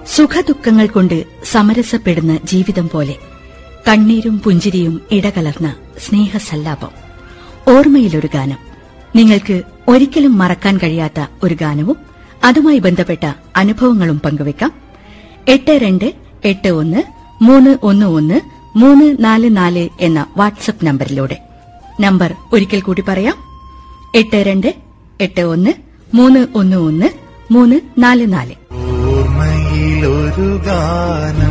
സുഖദുഃഖങ്ങൾ കൊണ്ട് സമരസപ്പെടുന്ന ജീവിതം പോലെ കണ്ണീരും പുഞ്ചിരിയും ഇടകലർന്ന സ്നേഹസല്ലാപം ഓർമ്മയിലൊരു ഗാനം നിങ്ങൾക്ക് ഒരിക്കലും മറക്കാൻ കഴിയാത്ത ഒരു ഗാനവും അതുമായി ബന്ധപ്പെട്ട അനുഭവങ്ങളും പങ്കുവയ്ക്കാം എട്ട് രണ്ട് എട്ട് ഒന്ന് മൂന്ന് ഒന്ന് ഒന്ന് മൂന്ന് നാല് നാല് എന്ന വാട്സപ്പ് നമ്പറിലൂടെ നമ്പർ ഒരിക്കൽ കൂടി പറയാം എട്ട് രണ്ട് എട്ട് ഒന്ന് മൂന്ന് ഒന്ന് ഒന്ന് മൂന്ന് നാല് നാല് ഓർമ്മയിലൊരു ഗാനം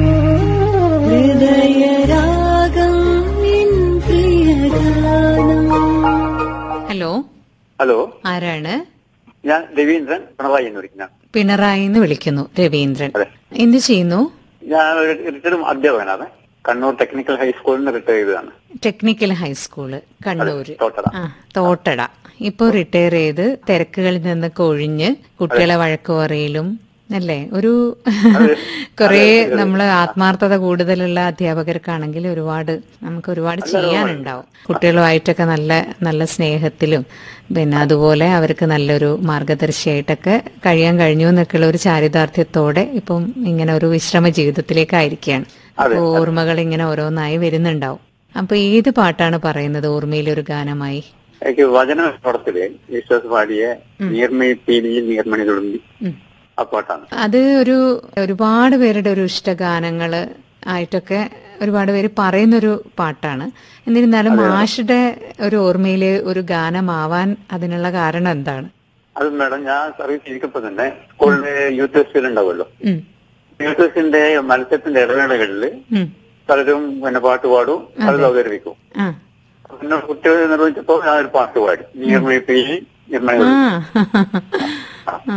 ഹൃദയരാഗം നിൻ പ്രിയഗാനം ഹലോ ഹലോ ആരാണ് ഞാൻ രവീന്ദ്രൻ പിണറായി എന്ന് വിളിക്കുന്ന പിണറായി എന്ന് വിളിക്കുന്നു രവീന്ദ്രൻ അതെ. എന്ത് ചെയ്യുന്നു ഞാൻ ഒരു റിട്ടയർഡ് അധ്യാപകനാണ് കണ്ണൂർ ടെക്നിക്കൽ ഹൈസ്കൂളിൽ നിന്ന് റിട്ടയർ ചെയ്തതാണ് ടെക്നിക്കൽ ഹൈസ്കൂള് കണ്ണൂര് തോട്ടട. ആ തോട്ടട ഇപ്പൊ റിട്ടയർ ചെയ്ത് തിരക്കുകളിൽ നിന്നൊക്കെ ഒഴിഞ്ഞ് കുട്ടികളെ വഴക്ക് പറയലും അല്ലേ ഒരു കുറെ നമ്മള് ആത്മാർത്ഥത കൂടുതലുള്ള അധ്യാപകർക്കാണെങ്കിൽ ഒരുപാട് നമുക്ക് ഒരുപാട് ചെയ്യാനുണ്ടാവും കുട്ടികളുമായിട്ടൊക്കെ നല്ല നല്ല സ്നേഹത്തിലും പിന്നെ അതുപോലെ അവർക്ക് നല്ലൊരു മാർഗദർശിയായിട്ടൊക്കെ കഴിയാൻ കഴിഞ്ഞു എന്നൊക്കെയുള്ള ഒരു ചാരിതാർത്ഥ്യത്തോടെ ഇപ്പം ഇങ്ങനെ ഒരു വിശ്രമ ജീവിതത്തിലേക്കായിരിക്കുകയാണ് അപ്പൊ ഓർമ്മകൾ ഇങ്ങനെ ഓരോന്നായി വരുന്നുണ്ടാവും അപ്പൊ ഏത് പാട്ടാണ് പറയുന്നത് ഓർമ്മയിലൊരു ഗാനമായി എനിക്ക് വചന പടത്തില് വിശ്വാസ് പാടിയ നീർമണി പീലിയിൽ നീർമണി തുളുമ്പി ഉം. ആ പാട്ടാണ് അത് ഒരു ഒരുപാട് പേരുടെ ഒരു ഇഷ്ടഗാനങ്ങള് ആയിട്ടൊക്കെ ഒരുപാട് പേര് പറയുന്നൊരു പാട്ടാണ് എന്നിരുന്നാലും മാഷുടെ ഒരു ഓർമ്മയില് ഒരു ഗാനമാവാൻ അതിനുള്ള കാരണം എന്താണ് അത് മാഡം ഞാൻ സർവീസ് ചെയ്യിക്കപ്പോ തന്നെ സ്കൂളിലെ യൂത്ത് ഫെസ്റ്റിവൽ ഉണ്ടാവുമല്ലോ ഉം, യൂത്ത് ഫെസ്റ്റിന്റെ മത്സരത്തിന്റെ ഇടവേളകളിൽ ഉം, പലരും പിന്നെ പാട്ട് പാടും പലരും അവതരിപ്പിക്കും ആ പിന്നെ കുട്ടികൾ നിർവഹിച്ചപ്പോ ഞാൻ ഒരു പാട്ട് പാടി നീർമണി പീലി നീർമണി ആ തുളുമ്പി ആ,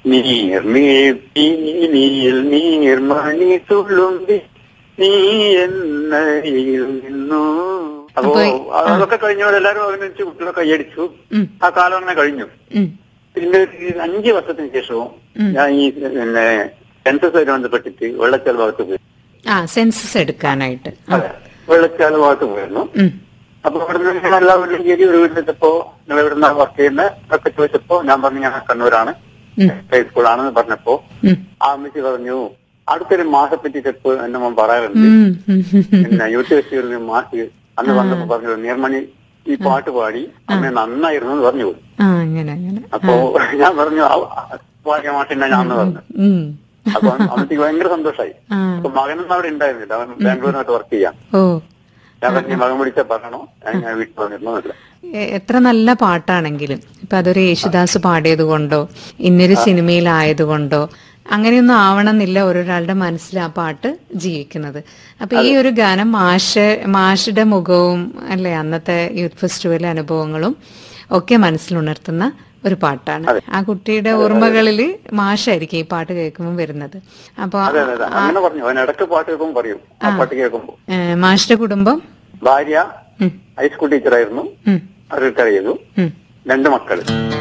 നീർമീൽ നീർമണി തുളുമ്പി നീ എന്നരിയിൽ നിന്നു അപ്പോ അതൊക്കെ കഴിഞ്ഞപ്പോൾ എല്ലാരും അഭിനയിച്ചു കുട്ടികളെ കൈയടിച്ചു ഉം. ആ കാലം അങ്ങനെ കഴിഞ്ഞു ഉം, പിന്നെ ഒരു അഞ്ച് വർഷത്തിന് ശേഷവും ഞാൻ ഈ പിന്നെ സെൻസസുമായി ബന്ധപ്പെട്ടിട്ട് വെള്ളച്ചാൽ ഭാഗത്ത് പോയി ആ സെൻസസ് എടുക്കാനായിട്ട് ആ, അതെ വെള്ളച്ചാൽ ഭാഗത്ത് പോയിരുന്നു ഉം, അപ്പൊ ഇവിടെ നിന്ന് എല്ലാവരും കയറി ഒരു വീട്ടിലെത്തപ്പോ നിങ്ങൾ ഇവിടെ നിന്നാണ് വർക്ക് ചെയ്യുന്നത് ഒക്കെ ചോദിച്ചപ്പോ ഞാൻ പറഞ്ഞു ഞാൻ കണ്ണൂരാണ് ഉം, ഹൈസ്കൂളാണെന്ന് പറഞ്ഞപ്പോ ഉം, ആ അമ്മച്ചി പറഞ്ഞു അടുത്തൊരു മാസപ്പറ്റി ചെപ്പ് എന്നെ മോൻ പറയാറുണ്ട് ഉം, ഉം, ഉം, ഉം. പിന്നെ യൂത്ത് ഫെസ്റ്റിവലിന് മാസ് അന്ന് വന്നപ്പോ പറഞ്ഞു നീർമണി ഈ പാട്ട് പാടി അമ്മ നന്നായിരുന്നു എന്ന് പറഞ്ഞു ആ അങ്ങനെ അങ്ങനെ അപ്പോ ഞാൻ പറഞ്ഞു "ആ, പാടിയ മാഷിന്റെ ഞാൻ പറഞ്ഞു ഉം, അപ്പൊ അമ്മച്ചിക്ക് ഭയങ്കര സന്തോഷമായി ആ, അപ്പൊ മകനൊന്നും അവിടെ ഉണ്ടായിരുന്നില്ല അവൻ ബാംഗ്ലൂരിനകത്ത് വർക്ക് ചെയ്യാം ഓ ഞാൻ പറഞ്ഞു മകൻ വിളിച്ചാൽ പറയണോ ഞാൻ ഞാൻ വീട്ടിൽ വന്നിരുന്നില്ല എ- എത്ര നല്ല പാട്ടാണെങ്കിലും ഇപ്പൊ അതൊരു യേശുദാസ് പാടിയത് കൊണ്ടോ ഇന്നൊരു സിനിമയിലായതുകൊണ്ടോ അങ്ങനെയൊന്നും ആവണമെന്നില്ല ഓരോരാളുടെ മനസ്സിൽ ആ പാട്ട് ജീവിക്കുന്നത് അപ്പൊ ഈ ഒരു ഗാനം മാഷ് മാഷുടെ മുഖവും അല്ലെ അന്നത്തെ യൂത്ത് ഫെസ്റ്റിവൽ അനുഭവങ്ങളും ഒക്കെ മനസ്സിലുണർത്തുന്ന ഒരു പാട്ടാണ് ആ കുട്ടിയുടെ ഓർമ്മകളിൽ മാഷായിരിക്കും ഈ പാട്ട് കേൾക്കുമ്പോൾ വരുന്നത് അപ്പൊ അതെ അതെ അതെ അങ്ങനെ പറഞ്ഞു അവൻ ഇടയ്ക്ക് പാട്ട് കേൾക്കുമ്പോൾ പറയും ആ പാട്ട് കേൾക്കുമ്പോൾ ഏ, മാഷിന്റെ കുടുംബം ഭാര്യ ഉം, ഹൈസ്കൂൾ ടീച്ചറായിരുന്നു ഉം, റിട്ടയർ ചെയ്തു ഉം. രണ്ട് മക്കള്